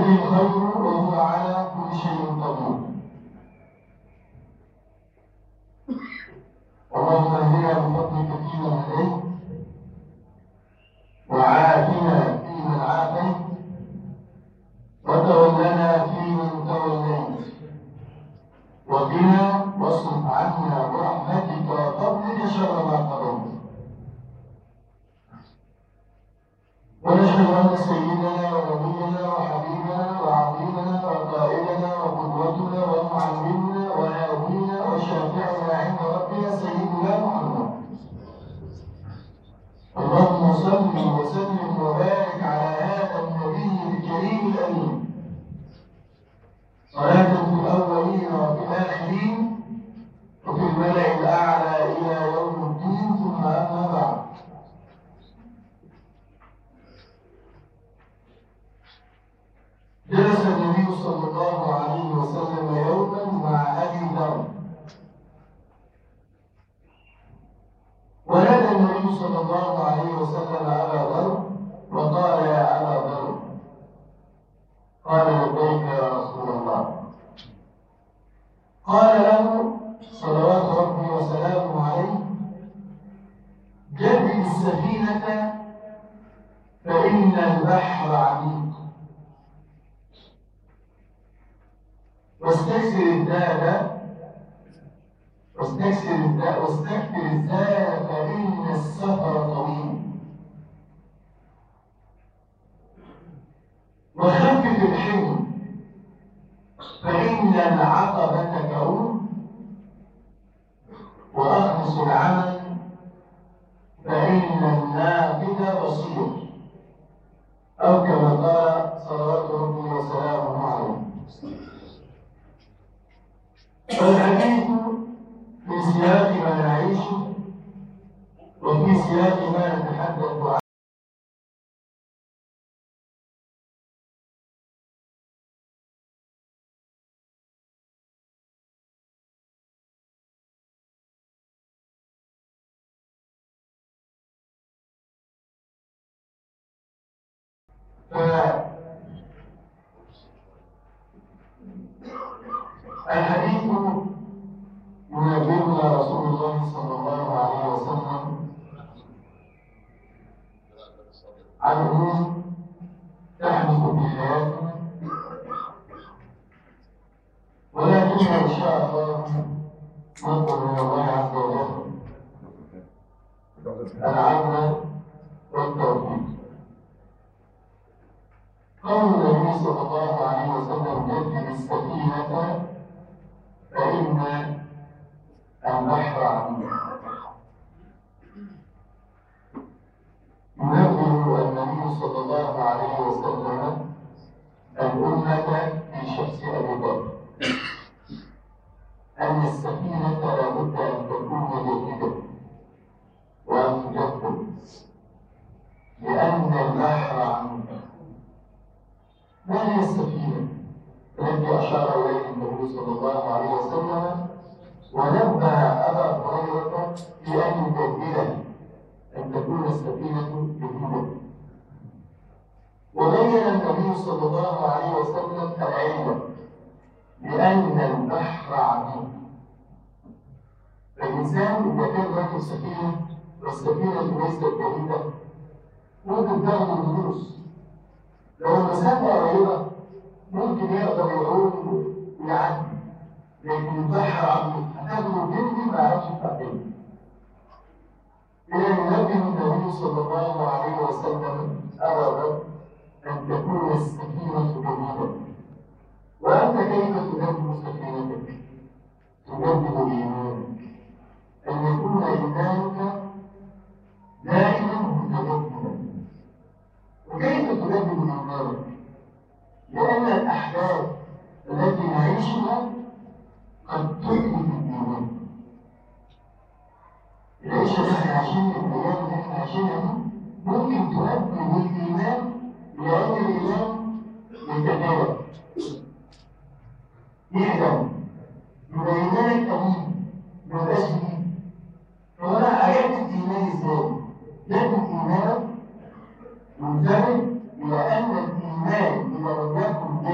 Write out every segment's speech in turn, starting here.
بيده الخير وهو على كل شيء قدير اللهم اهدنا بفضلك فيمن هديت وعافنا فيمن عافيت وتولنا فيمن توليت وقنا واصرف عنا برحمتك وفضلك شر ما قضيت ونشهد ان سيدنا ونبينا وحبيبنا وعظيمنا وقائدنا وقدوتنا ومعلمنا ونبينا وشافعنا عند ربنا سيدنا محمد اللهم صل وسلم وبارك على هذا النبي الكريم الامين صلاه في الاولين وفي الاخرين وفي الملا الاعلى الى يوم الدين ثم اما بعد جلس النبي صلى الله عليه وسلم يوما مع ابي ذر ونادى النبي صلى الله عليه وسلم ابا ذر وقال يا ابا ذر قال لبيك يا رسول الله قال له صلوات ربي وسلامه عليه جدد السفينه فان البحر عميق واستكثر الذهب واستكثر الذهب واستكثر الذهب فإن السفر طويل وخفف الحمل فإن العقبة كون وأخلص العمل فإن النافذ بصير أو كما قال صلوات ربي وسلامه عليه فالحديث في سياق ما نعيشه وفي سياق ما نتحدث عنه الحديث ينبهنا رسول الله صلى الله عليه وسلم عن امور تحدث في حياتنا ولكن ان شاء الله نطلب من الله عز وجل العون والتوفيق قول النبي صلى الله عليه وسلم جدد السفينه فإن البحر عميق ينبه النبي صلى الله عليه وسلم الأمة في شخص أبي بكر أن السفينة لابد أن تكون جديدة وأن تجدد لأن البحر عميق ما هي السفينة؟ التي أشار إليه النبي صلى الله عليه وسلم ونبه أبا هريرة في أن يجددها أن تكون السفينة جديدة وبين النبي صلى الله عليه وسلم العلم لأن البحر عميق فالإنسان إذا كان راكب سفينة والسفينة ليست جديدة ممكن تاخد الدروس لو المسافة قريبة ممكن يقدر يعوم ويعدي لكن البحر عميق هتاخده جلدي ما يعرفش يتقبل إلى ينبه النبي صلى الله عليه وسلم أبدا أن تكون السفينة جديدة وأنت كيف تجدد سفينتك؟ تجدد إيمانك أن يكون إيمانك دائما متجددا وكيف تجدد إيمانك؟ لأن الأحداث التي نعيشها قد تهلك الإيمان. العيشة اللي احنا عايشينها الأيام اللي احنا عايشينها دي ممكن تؤدي بالإيمان لأن الإيمان يتجاوز. يحزن يبقى إيمانك أمين ما يبقاش جديد. طب أنا هيعمل إيماني إزاي؟ لازم إيمانك منتبه إلى أن الإيمان إذا لم يكن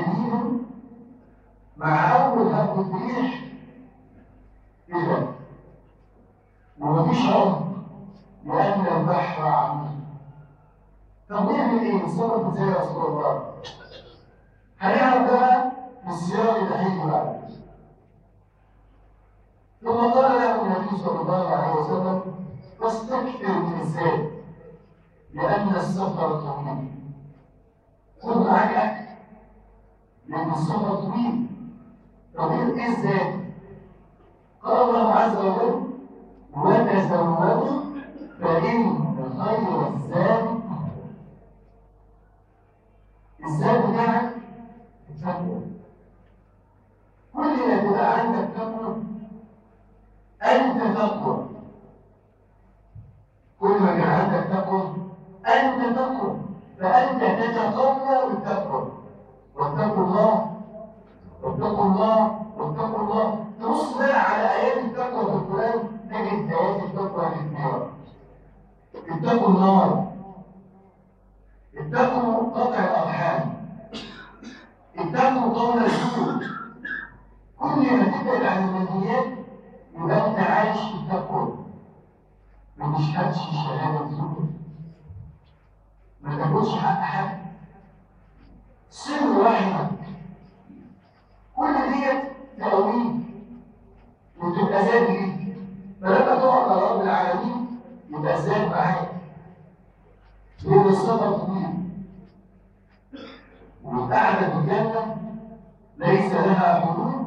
طب نعمل ايه؟ نتصرف ازاي يا رسول الله؟ هنعرف بقى في السياق اللي هيجي بعد ثم قال له النبي صلى الله عليه وسلم واستكثر من الزاد لأن السفر طويل خذ معاك أكل لأن السفر طويل طويل إيه الزاد؟ قال الله عز وجل وتزودوا فإن خير الزاد الزاد بتاعك التقوى كل ما تبقى عندك تقوى أنت تقوى كل ما كان عندك تقوى أنت تقوى فأنت تتقوى بالتقوى واتقوا الله واتقوا الله واتقوا الله تبص بقى على آيات التقوى في القرآن تجد آيات التقوى كثيرة اتقوا النار اتقوا قطع الأرحام اتقوا قول الزور كل ما تبعد عن المنهيات يبقى انت عايش في التقوى ما تشهدش شهاده زور ما تاكلش حق حد سر رحمك كل ديت تقويم وتبقى زاد ليك فلما تقعد على رب العالمين يبقى زاد معاك لان السفر طويل والقعده في الجنه ليس لها حدود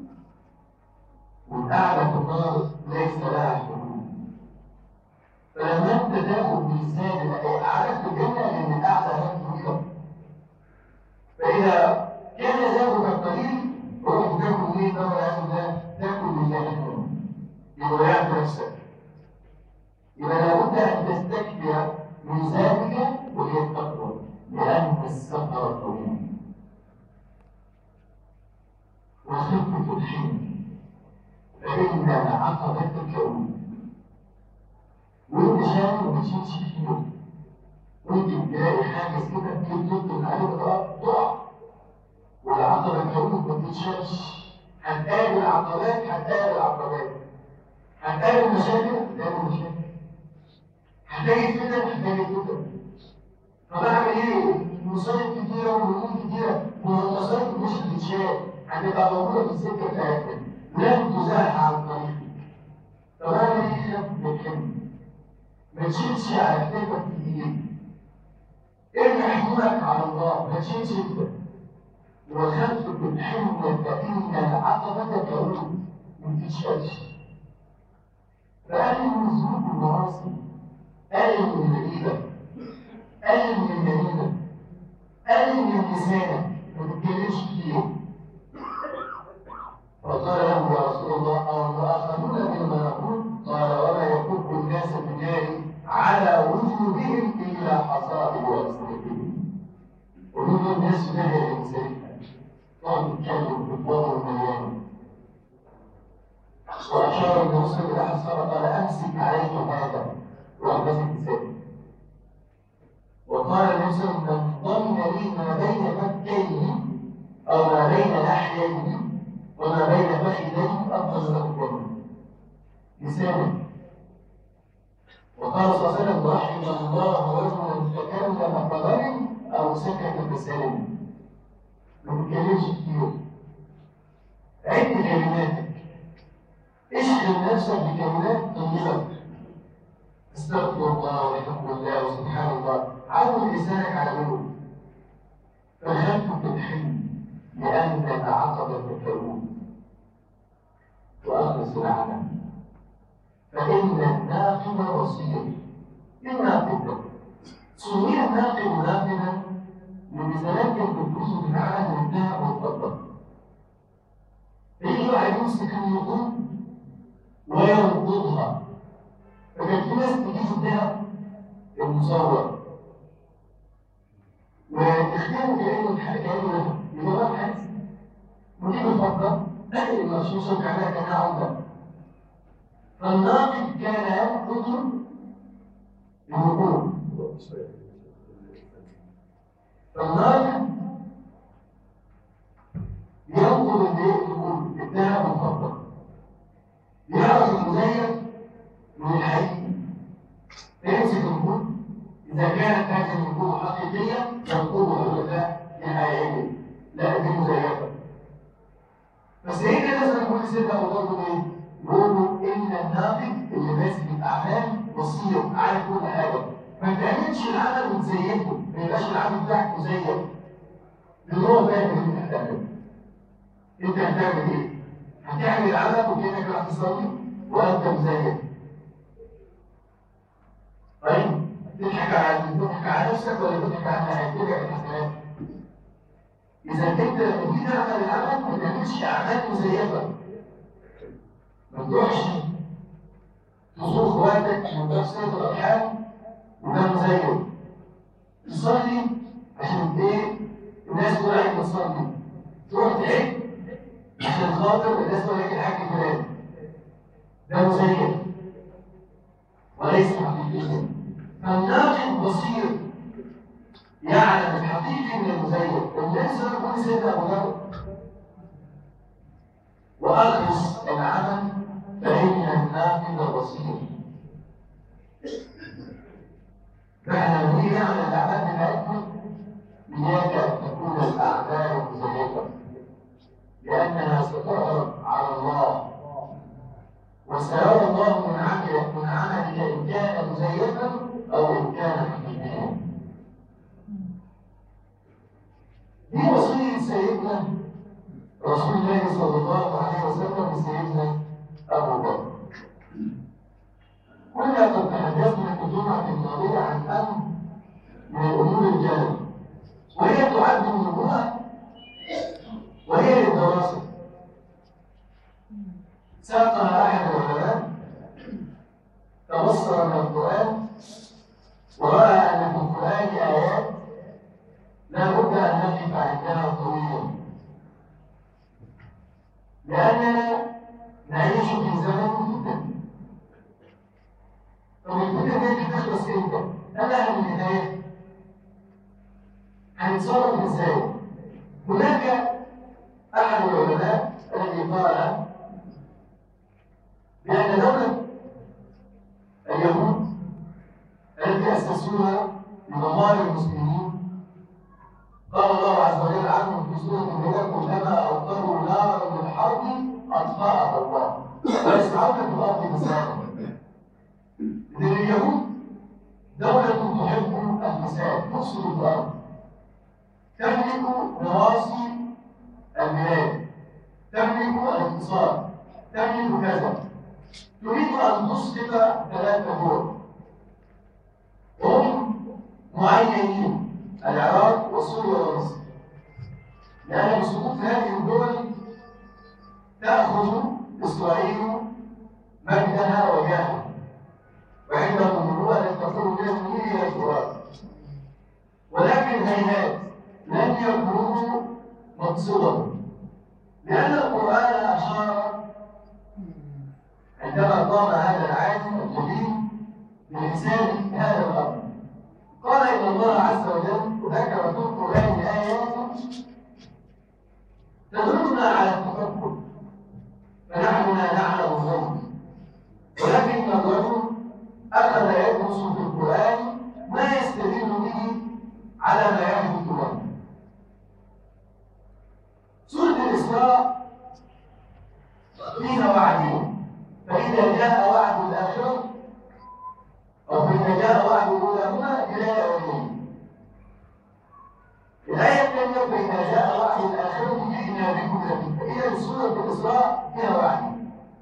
والقعدة في النار ليس لها حدود فلما انت تاخد ميزان قعدت في الجنة لأن القعدة هناك طويلة فإذا كان ذنبك قليل روح تاكل ايه طبعا العياذ بالله تاكل من جهنم يبقى ضيعت نفسك يبقى لابد أن تستكبر من ذلك وهي التقوى لأن السفر طويل وخفة الحمل فإن العقبة كون وانت شايف ما تشيلش كتير وانت تلاقي حاجة كده كتير تطلع عليك تقع والعقبة كون ما تتشالش هتقابل عقبات هتقابل عقبات هتقابل مشاكل هتقابل مشاكل هتلاقي فتن هتلاقي فتن طب اعمل ايه؟ مصايب كتيرة وهموم كتيرة والمصايب مش بتتشال هتبقى موجودة في السكة بتاعتنا لن تزاح عن طريقك طب انا ليه خاف بالحلم ما تشيلش على كتابك كتير ارمي حمولك على الله ما تشيلش انت وخفت بالحمل فإن العقبة كون ما تتشالش فقلل من الذنوب والمعاصي قلل من الغيبة قلل من الجريمة قلل من لسانك ما تتكلمش كتير فقال له يا رسول الله أو مؤاخذون بما نقول قال وما يكب الناس بالنار على وجوههم إلا حصائد وألسنتهم وجود الناس في نهي الإنسان تقعد تتكلم في الفضل المليان وأشار المسلم إلى حصار قال أمسك عليك هذا وأحبسك لسانك وقال المسلم من ضمن لي ما بين فكيه أو ما بين لحييه وما بين فخذيه أفضل له الجنة لسانه وقال صلى الله عليه وسلم رحم الله رجلا تكلم فغنم أو سكت بسلم ما تتكلمش كتير عد كلماتك اشغل نفسك بكلمات طيبة استغفر الله والحمد لله وسبحان الله عود لسانك على منه فخفف الحلم لأن العقبة كون وأخلص العمل فإن الناقم بصير الناقم ده سمي الناقم ناقما لمثالات الكسوف العالم والذهب والفضة فيجي واحد يمسك النقود وينقضها فكان في ناس تجيب الذهب المصور وتخدمه كأنه كأنه لغة حديث ودي الفضة لكن المرسوسة كانها كان عودة فالناقد كان ينقض النقود فالناقد ينقض النقود الذهب والفضة يعرف المزيف من الحقيقي فيمسك النقود إذا كانت هذه النبوة حقيقية فنقول العلماء نهائيا لا دي مزيفة بس هي كده لازم نقول سيدنا أبو برضه إيه؟ يقولوا إن الناقد اللي ماسك الأعمال بصير عارف كل حاجة ما تعملش العمل وتزيفه ما يبقاش العمل بتاعك مزيف لأن هو فاهم اللي أنت هتعمله أنت هتعمل إيه؟ هتعمل العمل وكأنك راح تصلي وأنت مزيف طيب تضحك على تضحك على نفسك ولا تضحك على هيتبع الحسنات اذا انت لما تيجي تعمل العمل ما تعملش اعمال مزيفه ما تروحش تزور اخواتك من باب صلاه الارحام وده مزيف تصلي عشان ايه الناس تقول عليك بتصلي تروح تحج عشان خاطر الناس تقول عليك الحاج فلان ده مزيف وليس حقيقيا فالناقد بصير يعلم الحقيقي من المزيف والناس يقول سيدنا ابو ذر واخلص العمل فان الناقد بصير فاحنا لما نيجي نعمل الاعمال بتاعتنا اياك ان تكون الاعمال مزيفه لانها ستعرض على الله وسيرى الله من عمل من عملك ان كان مزيفا او ان كان حقيقيا دي وصيه سيدنا رسول الله صلى الله عليه وسلم لسيدنا ابو بكر كنا قد تحدثنا في الجمعه الماضيه عن امر من الامور الجلل وهي تعد من النبوه وهي للدراسه ساقها احد العلماء تبصر من القران وراى ان في القران ايات لا بد ان نقف عندها طويلا لاننا نعيش في زمن فتن طب الفتن دي تخلص امتى؟ انا النهايه هنتصرف ازاي؟ هناك احد العلماء الذي قال بأن دولة اليهود التي أسسوها لدمار المسلمين قال الله عز وجل عنهم في سورة الهجر كلما أوقدوا نارا للحرب أطفأها الله ويسعون في الأرض فسادا إذن اليهود دولة تحب الفساد تفسد الأرض تملك نواصي البلاد تملك الاقتصاد تملك كذا تريد أن تسقط ثلاثة دول هم معينين العراق وسوريا ومصر لأن بسقوط هذه الدول تأخذ إسرائيل مجدها وجاهها وعندهم النبوة التي تقول من النيل إلى الفرات ولكن هيهات لم يبلغوا مقصودهم لأن القرآن أشار عندما قام هذا العالم الجليل بحساب هذا الأمر قال إن الله عز وجل ذكر في القرآن آيات تدلنا على التفكر فنحن لا نعلم الغيب ولكن الرجل أخذ يدرس في القرآن ما يستدل به على ما يحدث له سورة الإسراء فيها وعدين فإذا جاء وعد الآخرة أو فإذا جاء وعد الأولى إلى يومين الآية الثانية فإذا جاء وعد الآخرة جئنا بكم لكم فإذا سورة الإسراء فيها وعد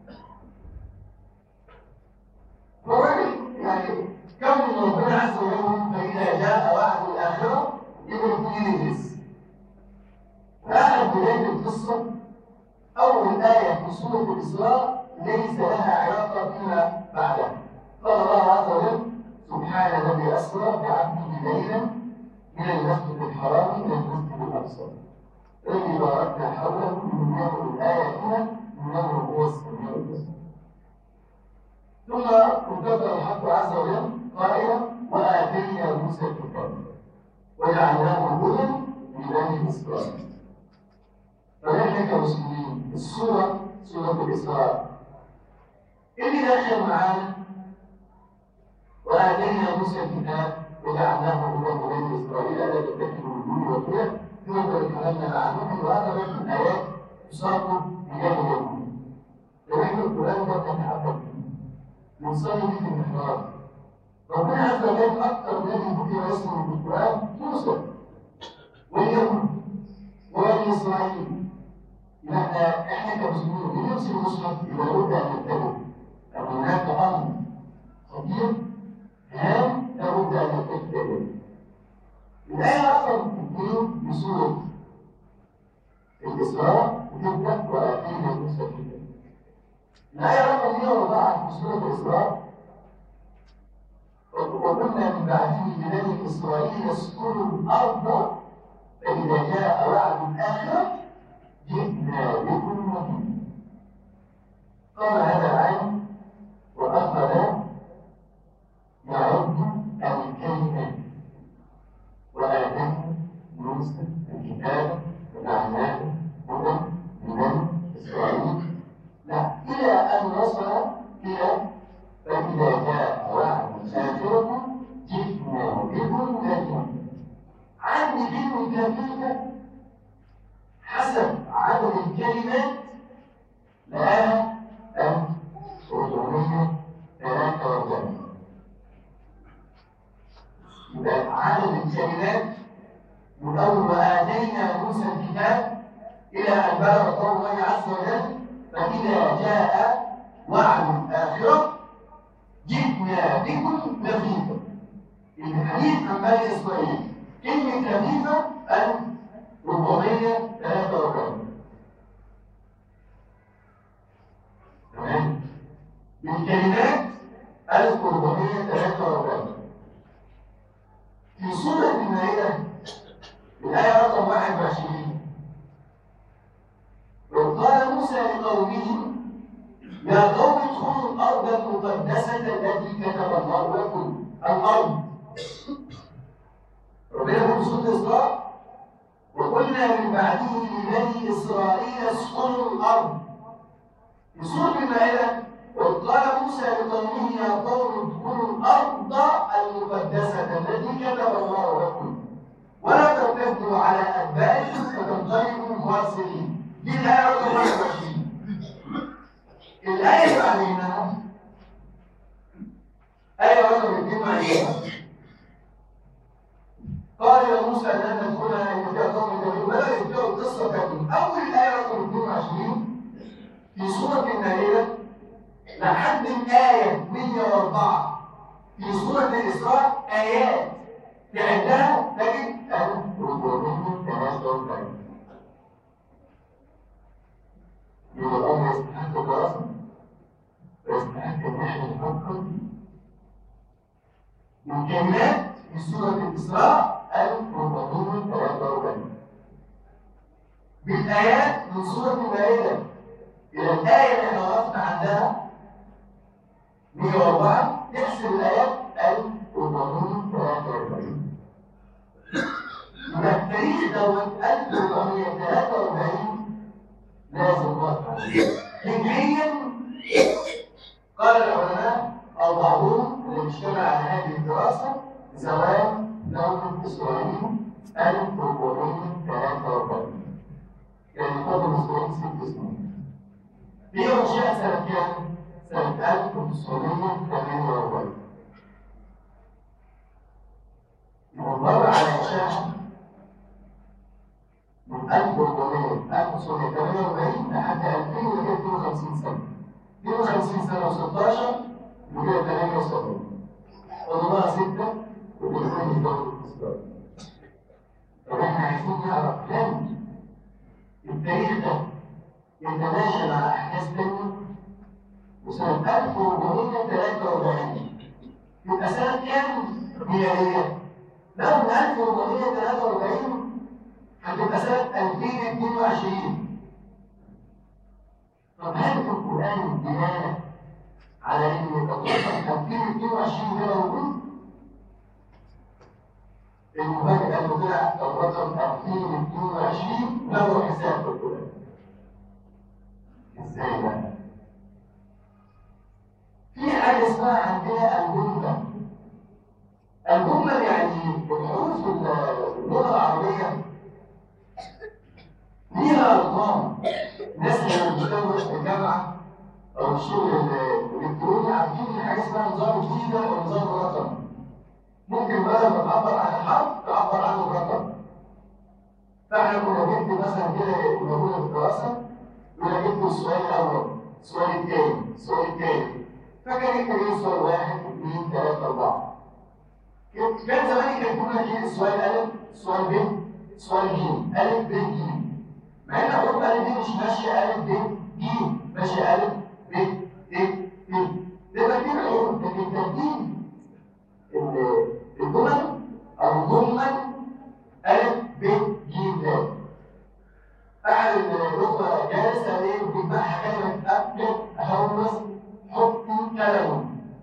فالراجل يعني كون من ربنا عز وجل فإذا جاء وعد الآخرة يبقى فيه يجلس فأخذ بداية القصة أول آية في سورة الإسراء ليس لها علاقة فيما بعدها قال الله عز وجل سبحان الذي أسرى بعبده ليلا من المسجد الحرام إلى المسجد الأقصى الذي باركنا حوله لننظر الآية إنه هو السميع البصير ثم انتقل الحق عز وجل قائلا وآتينا موسى الكتاب وجعلناه هدى لبني إسرائيل فنحن كمسلمين السورة سورة الإسراء اللي داخل معانا وآتينا موسى الكتاب وجعلناه هدى لبني إسرائيل ألا تتخذوا من دوني وكيلا ثم اتكلمنا مع نوح وهذا من الآيات تصاب بجاه اليهود ونحن القرآن ده نتعبد نصلي في المحراب ربنا عز وجل أكثر نبي ذكر اسمه في القرآن موسى واليهود وبني إسرائيل احنا احنا كمسلمين بنمسك المصحف إذا لابد أن نتبع أن هناك أمر خطير هام لابد أن نتبع الآية رقم اثنين بسورة الإسراء بتبدأ وآتينا موسى الكتاب الآية رقم 104 في سورة الإسراء وقلنا من بعده لبني إسرائيل اسكنوا الأرض فإذا جاء وعد الآخرة جئنا بكم مكين قام هذا العين وأخذ يعد الكلمات وآتاه موسى الكتاب وجعلناه هدى لبني إسرائيل لا إلى أن وصل إلى فإذا جاء وعد الآخرة جئنا بكم مكين عندي كلمة كثيرة حسب عدد الكلمات لها ألف وثمانية ثلاثة وثلاثين يبقى عدد الكلمات من أول ما آتينا موسى الكتاب إلى أن بلغ قول الله عز وجل فإذا جاء وعد الآخرة جئنا بكم لفيفا الحديث عن بني إسرائيل كلمة لفيفة ألف 443 تمام الكلمات 1443 في سورة المائدة الآية رقم 21 وقال موسى لقومه يا قوم ادخلوا الأرض المقدسة التي كتب الله لكم الأرض ربنا يقول في سورة الإسراء وقلنا من بعده لبني إسرائيل اسكنوا الأرض في سورة المائدة وقال موسى لقومه يا قوم ادخلوا الأرض المقدسة التي كتب الله لكم ولا ترتدوا على أدباركم فتنقلبوا خاسرين دي الآية رقم 21 الآية اللي بعديها آية رقم 22 قال يا موسى لن ندخلها ان فيها قوم كبير بدا يبداوا القصه كامله اول الايه رقم 22 في سوره المائده لحد الايه 104 في سوره الاسراء ايات تعدها تجد 1443 يبقى الامر يستحق دراسه ويستحق ان احنا نفكر الكلمات في سوره الاسراء 1443 بالآيات من سورة المائدة إلى الآية اللي احنا وقفنا عندها 104 تحسب الآيات 1443 يبقى التاريخ دوت 1443 لازم نوقف عليه هجريا قال العلماء أو بعضهم اللي بيشتغل على هذه الدراسة زمان دولة إسرائيل 1443 يعني فضل إسرائيل ست سنين هي أنشئت سنة كام؟ سنة 1948 ومر على إنشائها من 1400 1948 لحد 2250 سنة 52 سنة و16 وكده 78 فضلها ستة وبالتالي دولة إسرائيل طب احنا عايزين نعرف هل التاريخ ده يتماشى مع أحداث تانية وسنة 1443 يبقى سنة كام ميلادية؟ لو من 1443 هتبقى سنة 2022 طب هل في القرآن دلالة على إن التطبيق 2022 ده موجود؟ المفاجأة إنه طلع الرقم 2022 له حساب في القرآن. إزاي بقى؟ في حاجة اسمها عندنا الجملة ممكن بدل ما تعبر عن الحرف تعبر عنه برقم فاحنا كنا بنكتب مثلا كده موجوده في الدراسه كنا بنكتب السؤال الاول السؤال الثاني السؤال الثالث فكان يكتب ايه سؤال واحد اثنين ثلاثه اربعه كان زمان كان يقول لك ايه السؤال الف السؤال ب السؤال ج الف ب ج مع ان حروف الف دي مش ماشيه الف ب ج ماشيه الف ب ت ت ده ترتيب الحروف لكن ترتيب الجمل او الجمل الف ب ج د احد الاخوه جالس عليه بيجمعها كلمه ابجد اهوس حطي كلمه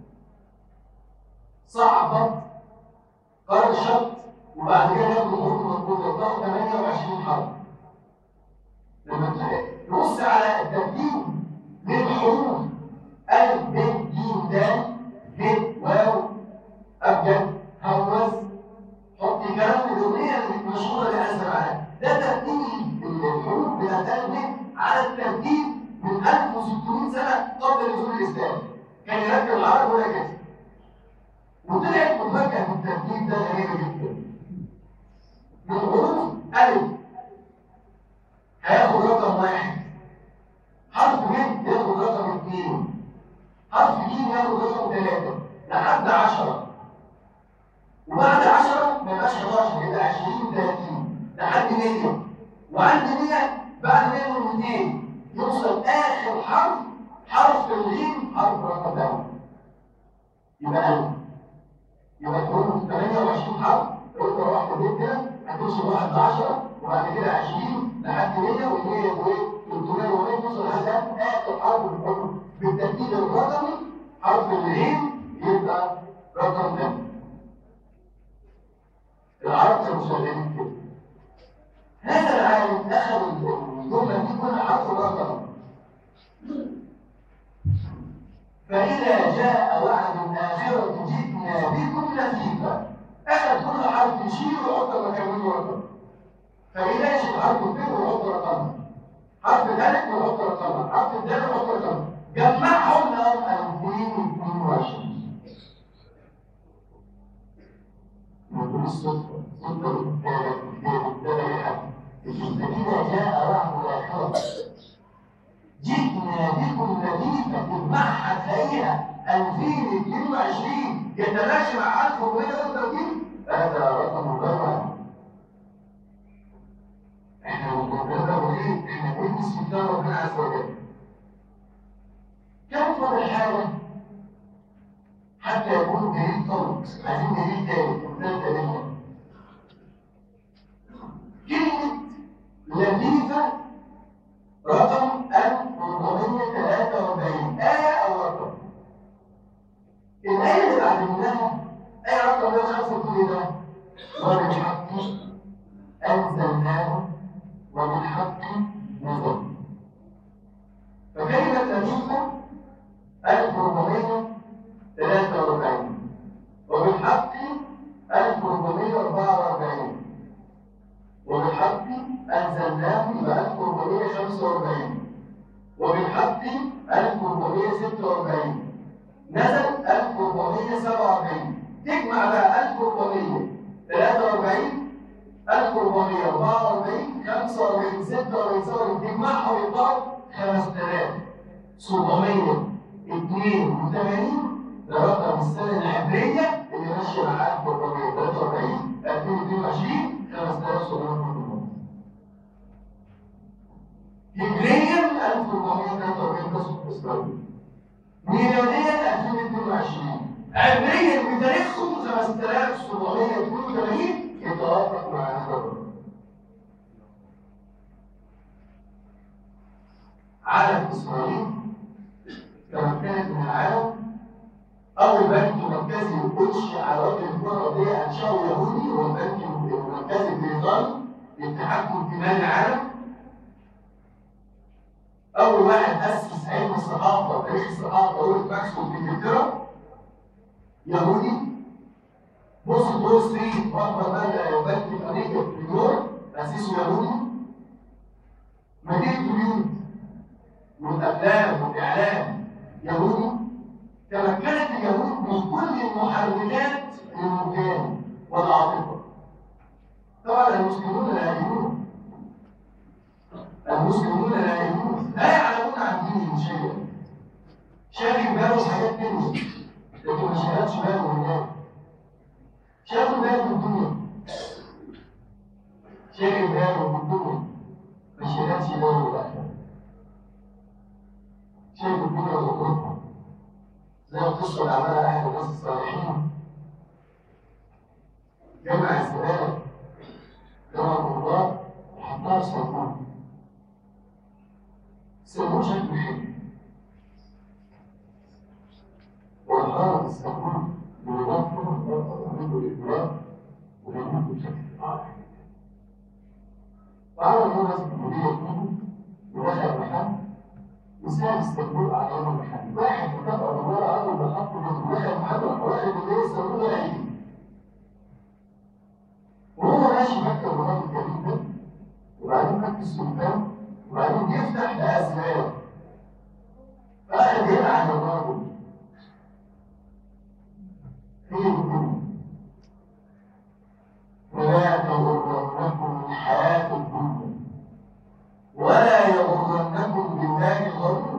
صعبت قرشت وبعد كده ياخد الحروف المطلوبه تاخد 28 حرف لما تبص على الترتيب للحروف الف ب ج د ه واو ابجد هوس حطي كلام الاغنيه المشهوره اللي انا سمعها ده ترتيب الحروف بتاعت الف على الترتيب من 1600 سنه قبل نزول الاسلام كان يركب العرب ولا كده وطلعت مفاجاه في الترتيب ده غريبه جدا من حروف الف هياخد رقم واحد حرف ب ياخد رقم اثنين حرف ج ياخد رقم ثلاثه لحد 10 وبعد 10 ما يبقاش 11 يبقى 20 30 لحد 100 وعند 100 بعد 100 و 200 يوصل اخر حرف حرف الغين حرف رقم اول يبقى 1000 يبقى تكون 28 حرف لو انت رحت بيت كده هتوصل واحد ل 10 وبعد كده 20 لحد 100 و100 و300 و100 توصل لحد اخر حرف في الحروف بالترتيب الرقمي حرف الغين يبقى رقم ده العرب كانوا شغالين كده هذا العالم اخذ الجمله دي كل حرف رقم فإذا جاء وعد الآخرة جئنا بكم لفيفا أخذ كل حرف يشيل ويحط مكانه رقم فإذا يشيل حرف ب ويحط رقم حرف ذلك ويحط رقم حرف الدال ويحط رقم جمعهم لهم 2022 نقول الصدفة صدفة بالتالي بالتالي حد فإذا جاء وعد الآخرة جئنا بكم لطيفة تجمعها تلاقيها 2022 يتماشى مع 1430 هذا رقم مجرد احنا مجرد ايه؟ احنا بندرس في كتاب ربنا عز وجل كم فضل حاجة حتى يكون دليل فرق عايزين دليل تاني مثال تاني كلمة لطيفة رقم 1443 آية أو رقم الآية اللي بعدها آية رقم 105 كل ده وبالحق أنزلناه وبالحق نزل فكلمة لطيفة 1443 وبالحق 1444 وبالحق أنزلناه يبقى 1445 وبالحق 1446 نزل 1447 تجمع بقى 1443 1444 45 46 47 تجمعهم يطلعوا 5782 ده رقم السنة العبرية اللي ماشية مع 1443 2022 5700 هجريا 1443 قصة إسرائيل ميلاديا 2022 عبريا بتاريخهم 5782 يتوافق مع هذا عالم إسرائيل تمكنت من العالم أول بنك مركزي أنشئ على وجه الكرة الأرضية أنشأه يهودي هو البنك المركزي البريطاني للتحكم في مال العالم أول واحد أسس علم الصحافة وتاريخ الصحافة رولف ماكسويل في إنجلترا يهودي بص وول ستريت وأكبر بنك في أمريكا في نيويورك أسسه يهودي مدينة هوليود والأفلام والإعلام يهودي تمكنت اليهود من كل المحركات للمكان نصف الأعمال أهل الناس الصالحين جمع الزبالة جمع الله وحطها في صندوق صندوق شكل حلو وأحرار الصندوق بيضافه وعنده الإدراك وبيعمله بشكل واضح وعمل هو ناس المدير فيه ودخل محل وساب الصندوق على يوم المحل واحد متابع الورقة أول ما حط دخل المحل راح واخد اللي الصندوق ده عيني وهو ماشي فكر الراجل الجميل ده وبعدين فك السلطان وبعدين يفتح لقى زباله فأخذ يلعن الراجل فين الدنيا ولا تغرنكم الحياة الدنيا ولا يغرنكم بالله الغرور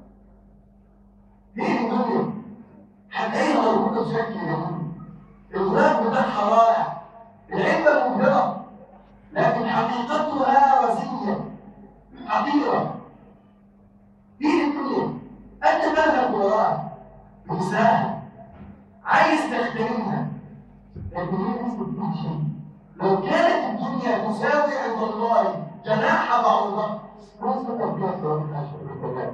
فين الدنيا هتلاقيها مربوطة بشكل جميل الغلاف بتاعها رائع العلة مبهرة لكن حقيقتها رزية حقيرة دي الدنيا أنت مالك وراها تنساها عايز تغتنمها لكن هي ليست فيها شيء لو كانت الدنيا تساوي عند الله جناح بعوضة ما استطاع فيها ثواب الأشهر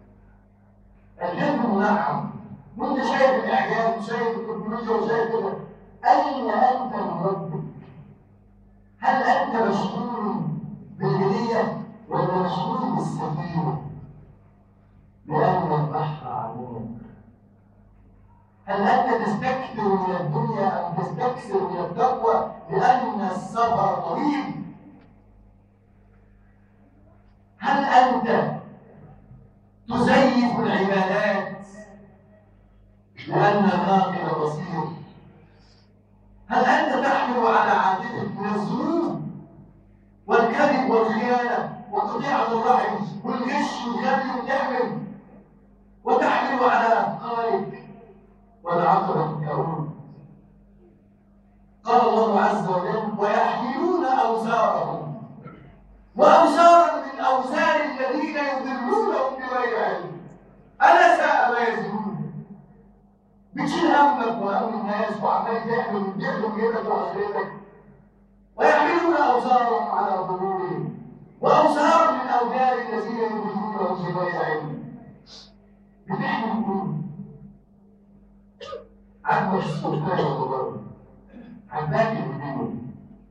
الجنب منعم وانت شايف الاعجاب وشايف التكنولوجيا وشايف كده اين انت من ربك هل انت مشغول بالهديه ولا مشغول بالسفينه لان البحر عميق هل انت تستكثر من الدنيا ام تستكثر من التقوى لان السفر طويل هل انت تزيف العبادات لأن الناقل بصير هل أنت تحمل على عاتقك من الذنوب والكذب والخيانة وقطيعة الرحم والغش والغدر وتحمل وتحمل على أثقالك والعقبة الكون قال الله عز وجل ويحملون أوزارهم وأوزارا من أوزار الذين يضلونهم بغير علم ألا ساء ما يزنون بتشيل همك وهم الناس وعمال تحمل تحمل جيبك وآخرتك ويحملون أوزارهم على ظهورهم وأوزارا من أوزار الذين يضلونهم بغير علم بتحمل مين؟ عن السلطان والغرب عن باقي الدين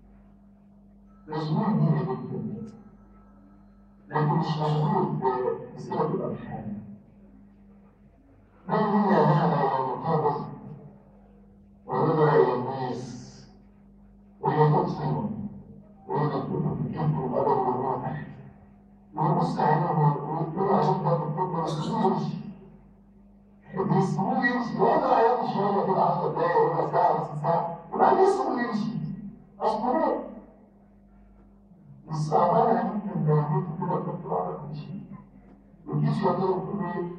مشغول بيها جدا لكن مش مشغول بصلة الأرحام من منا ذهب إلى المقابر ونظر إلى الناس وهي تبصر وهي تكون في الكذب والأدب والروح ويبص عليهم ويقول عليهم ده بالطب ويسموش بيسموه يمشي ويقعد عليهم شوية كده 10 دقايق ربع ساعة نص ساعة وبعدين يسموه يمشي أصل ليه؟ الصعبان عليك ان لقيت كده كنت بعرف امشي وتجيش يضرب في البيت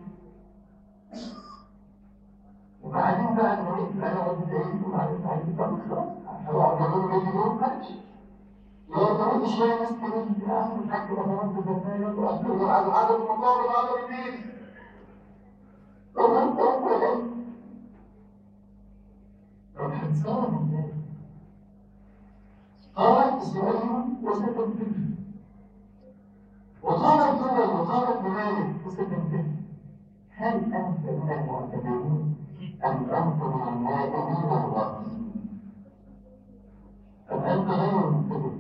وبعدين بقى لما لقيت انا قلت ايه وبعدين بعدين طب خلاص هروح اجرب لي يوم ماشي لو طردت شويه ناس تقول لي يا عم الحاج ده انا رد برنامج واصبر على عدد المطار وعدد البيت طب انت انت ليه؟ طب هتصرف ازاي؟ قامت إسرائيل وستنتهي وقامت دول وقامت ممالك وستنتهي هل أنت من المعتبرين أم أنت من النائمين الراقصين أم أنت غير المنتبه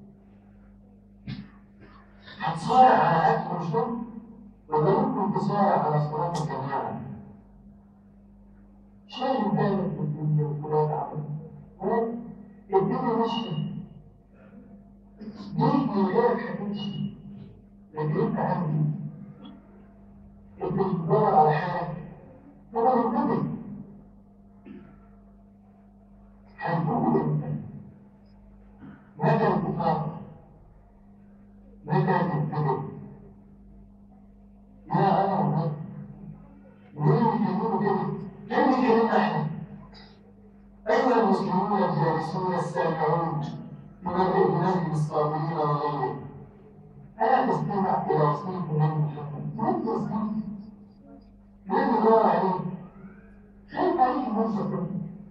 هتصارع على أكل وشرب ولا ممكن تصارع على صلاة الجماعة شايف بالك في الدنيا وفلان عمل الدنيا ماشية ليك من غيرك هتمشي لكن انت عندي انت بتدور على حاجه هو منتبه هيكون انت متى الاتفاق متى تنتبه يا انا ومن مين بيكونوا كده كم كلمة احنا ايها المسلمون الجالسون السامعون ينبئ بنجم الصابرين وغيره ألا تستمع إلى وصية النبي محمد؟ من تصديق؟ من يدور عليك؟ خايف عليك المنظر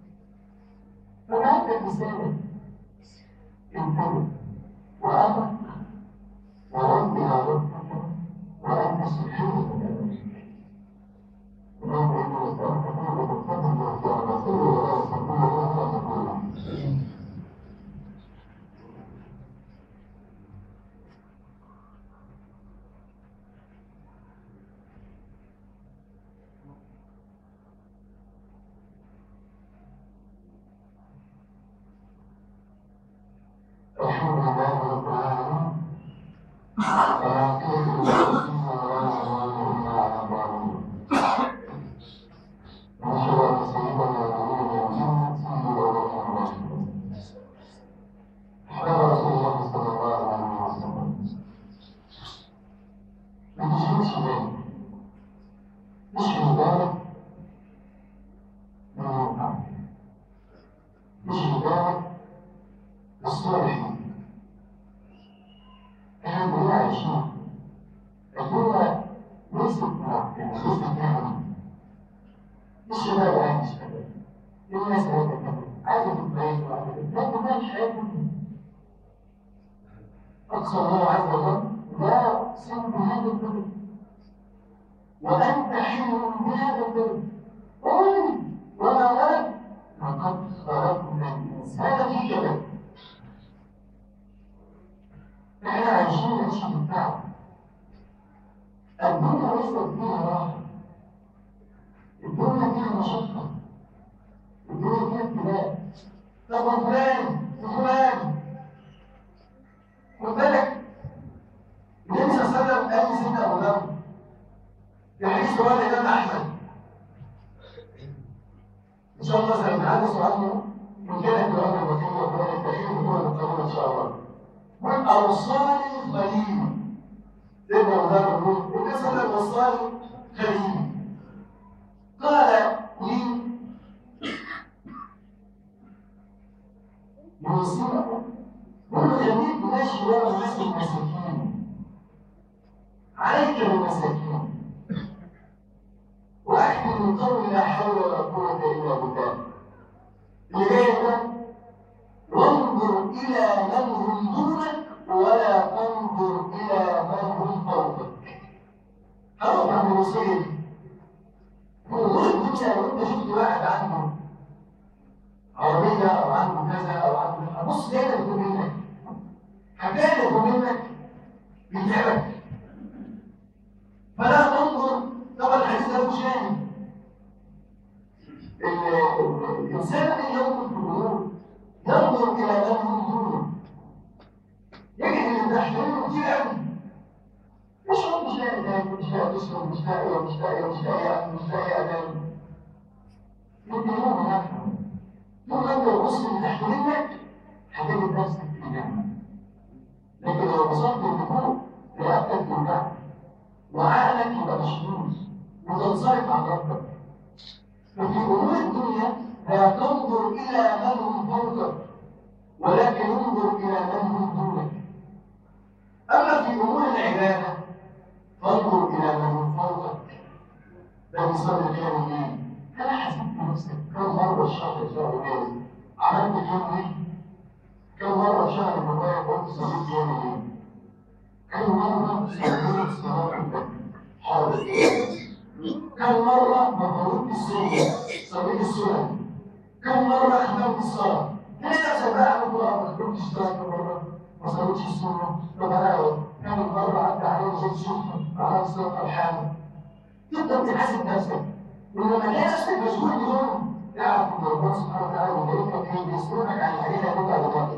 فبعدك لسانك انتبه وأمرك وربنا ربك وأنت سبحانك اللهم إنا نسألك فضلك الفضل والرسول ولا يستطيع ولا تقول الحمد لله رب العالمين والعاقبة للمتقين ولا عدوان إلا على الظالمين ونشهد أن سيدنا ونبينا محمد سيد الأولين والآخرين حبيب رسول الله صلى الله عليه وسلم ما تشغلش بالك اشغل بالك من ينفع اشغل بالك بالصالحين احنا كلنا عايشين الدنيا نسبة نسبة نعمة مش شباب عايش شباب الناس عايزة تكمل عايزة تتبين وعايزة تتبين ما مش حياتهم أقصى الله عز وجل لا سن بهذا البلد وأنت حل بهذا البلد ولد وما ولد لقد خلقنا الإنسان في كبد احنا عايشين نعيش بالتعب الدنيا ليست فيها راحة الدنيا فيها مشقة الدنيا فيها ابتلاء طب وفلان وفلان خد بالك النبي صلى الله عليه وسلم قال لسيدنا ابو ذر في حديث رواه الامام احمد ان شاء الله سنتحدث عنه من كان في الامر الوكيل وفلان التاريخ هو القانون ان شاء الله من أوصاني خليل سيدنا أبو ذر يقول النبي صلى الله عليه وسلم وصاني خليل قال لي يوصيك قل خليك ماشي ورا الناس المساكين عليك بالمساكين واحكي من قول لا حول ولا قوة إلا بالله اللي جاي ده وانظر إلى من هم دونك ولا تنظر إلى من هم فوقك. أقف عند الوصية دي. والله الدنيا لو أنت شفت واحد عنده عربية أو عنده كذا أو عنده بص دايما يكون منك. هتلاقي يكون منك بيتعبك. فلا تنظر طبعا الحديث ده مش شاهد. الإنسان الذي ينظر في الأمور ينظر إلى من هم دونه يجد أن تحتويه كتير قوي مش هو مش لاقي ذلك مش لاقي تشرب مش لاقي مش لاقي مش لاقي مش لاقي أمان يدينون نفسه ثم أنت تبص من تحت منك هتجد نفسك في نعمة لكن لو وصلت لفوق رقبتك توجعك وعقلك يبقى مشموس وتنصرف عن ربك ففي أمور الدنيا لا تنظر إلى من هم فوقك ولكن انظر إلى من هم دونك أما في أمور العبادة فانظر إلى من هم فوقك ده بيصلي قيام الليل هل حسبت نفسك كم مرة الشهر شهر جاي عملت قيام ليل كم مرة شهر المبارك قلت صليت قيام الليل كم مرة صليت صلاة الفجر حاضر كم مرة مفروض السنة صليت السنن كم مرة أخبرت الصلاة ليه نفسك بقى عملت بقى ما خدتش الصلاة مرة ما صليتش السنة طب أنا كم مرة عدى عليا زيت سخنة على صلاة الحامل تبدأ تحاسب نفسك ولما تلاقي نفسك مشغول بيوم اعرف ان ربنا سبحانه وتعالى وملائكته ايه بيسألونك عن الحديث هيرد على ذاتك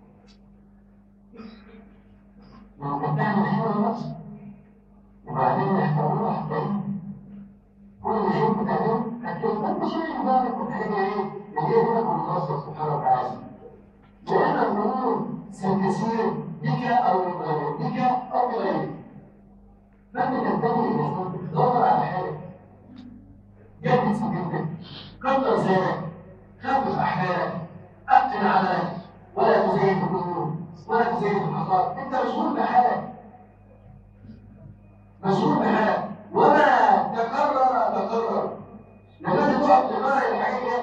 لو كنت تعمل خير لنفسك وبعدين يحترمونا هتلاقيه كل شيء بتعمله هتلاقي ما انت شايف بالك من حاجه ايه اللي هي بينك وبين الله سبحانه وتعالى لان الامور ستسير بك او بغيرك بك او بغيرك فانت تنتبه الى ذنبك دور على حالك جدد سجودك كبر زانك خفف احمالك اتقن عملك ولا تزين الامور ولا تزين الحصاد انت مشغول بحالك مشغول بحالك وما تكرر تكرر لما تقعد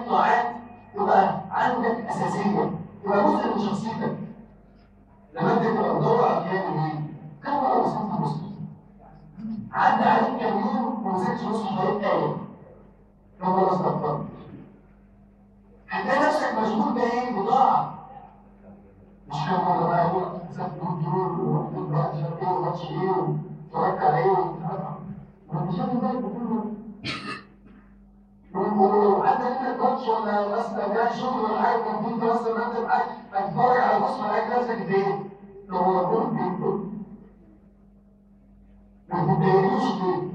الطاعات تبقى عندك اساسيه تبقى جزء من شخصيتك لما انت تبقى مدور على القيام ايه؟ كم مره وصلت مسلم عدى عليك كام يوم وما مسكتش نص حوالين ايه كم مره استغفرت هتلاقي نفسك مشغول بايه؟ بضاعه مش كم مره بقى اقول سبت دول ورحت بقى مش عارف ايه وماتش ايه واتفرجت على ايه ما انت شايف ازاي بتقول وحتى انت كوتش ولا مثلا جاي شغل ولا حاجه كنت مثلا انت معاك هتتفرج على بص على نفسك فين؟ لو هو ربنا بيقول ما تتضايقوش ليه؟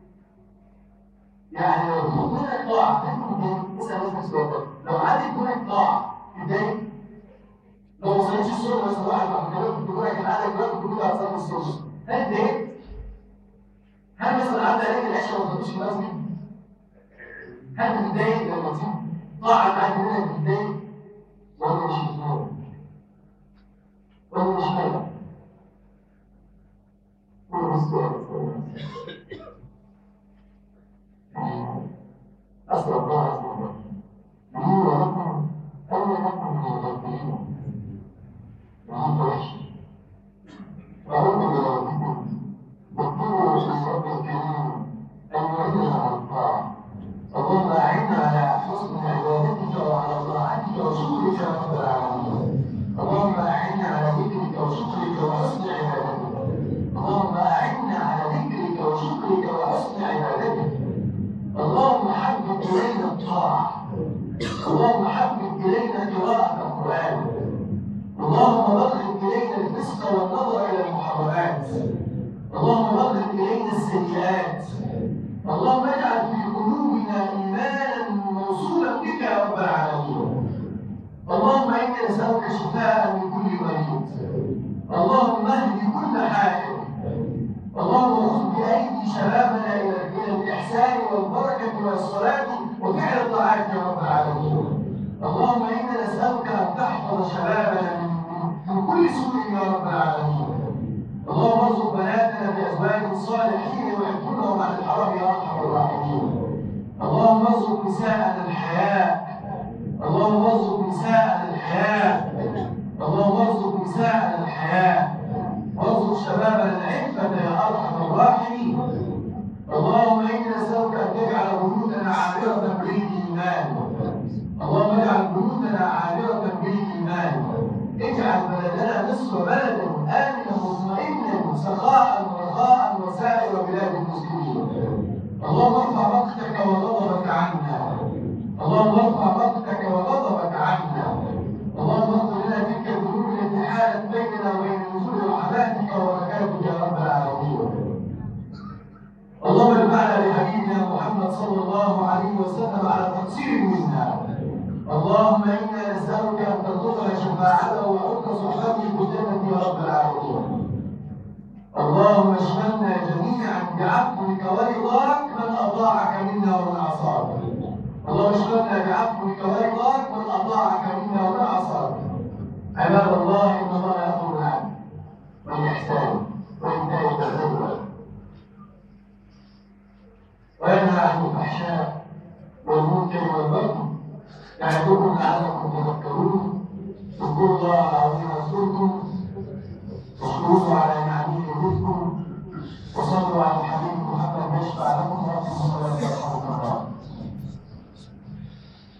يعني لو خد منك طاعه انت متضايق اسال نفسك سؤال لو عدت منك طاعه تتضايق؟ لو ما صليتش الصبح مثلا واحد بعد كده كنت بقول لك العاده دلوقتي كنت بقول هتصلي الصبح هل اتضايقت؟ هل مثلا عدى عليك العشاء وما صليتش المسجد؟ هل بتتضايق لما تيجي طاعة معاك منك بتتضايق ولا مش بتتضايق ولا مش حلو هو السؤال أصل الله عز وجل لي ولكم أين لكم من المغفرين وهم وحش وأعوذ بربكم واذكروا في رب الكريم أن يهدنا على الطاعة اللهم أعنا على حسن عبادتك وعلى طاعتك وشكرك يا رب العالمين اللهم أعنا على ذكرك وشكرك وحسن عبادتك اللهم أعنا على ذكرك وشكرك وحسن عبادتك اللهم حبب إلينا الطاعة اللهم حبب إلينا قراءة القرآن اللهم بغض إلينا الفسق والنظر إلى المحرمات اللهم بغض إلينا السيئات اللهم اجعل في قلوبنا ايمانا موصولا بك يا رب العالمين اللهم انا نسالك شفاء من كل مريض اللهم اهد كل حائر اللهم خذ بايدي شبابنا الى الى الاحسان والبركه والصلاه وفعل الطاعات يا رب العالمين اللهم انا نسالك ان تحفظ شبابنا من, من كل سوء يا رب العالمين اللهم ارزق بناتنا بازواج صالحين ويحبونهم عن الحرام يا ارحم الراحمين اللهم ارزق نساءنا الحياء اللهم ارزق نساءنا الحياء اللهم ارزق نساءنا الحياء وارزق شبابنا العفه يا ارحم الراحمين اللهم انا نسالك ان تجعل بيوتنا عامره بالايمان اللهم اجعل بيوتنا عامره بالايمان اجعل بلدنا مصر بلدا امنا مطمئنا سخاء رخاء وسائر بلاد المسلمين اللهم ارفع مقتك وغضبك عنا اللهم ارفع مقتك وغضبك عنا اللهم اغفر لنا تلك الذنوب التي حالت بيننا وبين نزول رحماتك وبركاتك يا رب العالمين اللهم اجمعنا لحبيبنا محمد صلى الله عليه وسلم على تقصير منا اللهم انا نسالك ان ترزقنا شفاعته وحسن صحبته في الجنه يا رب العالمين اللهم اشملنا جميعا بعفوك ورضاك من اطاعك منا ومن عصاك اللهم اشملنا بعفوك ورضاك من اطاعك منا ومن عصاك عباد الله ان الله يامر بالعدل والاحسان وايتاء ذي القربى وينهى عن الفحشاء والمنكر والبغي يعظكم لعلكم تذكرون اذكروا الله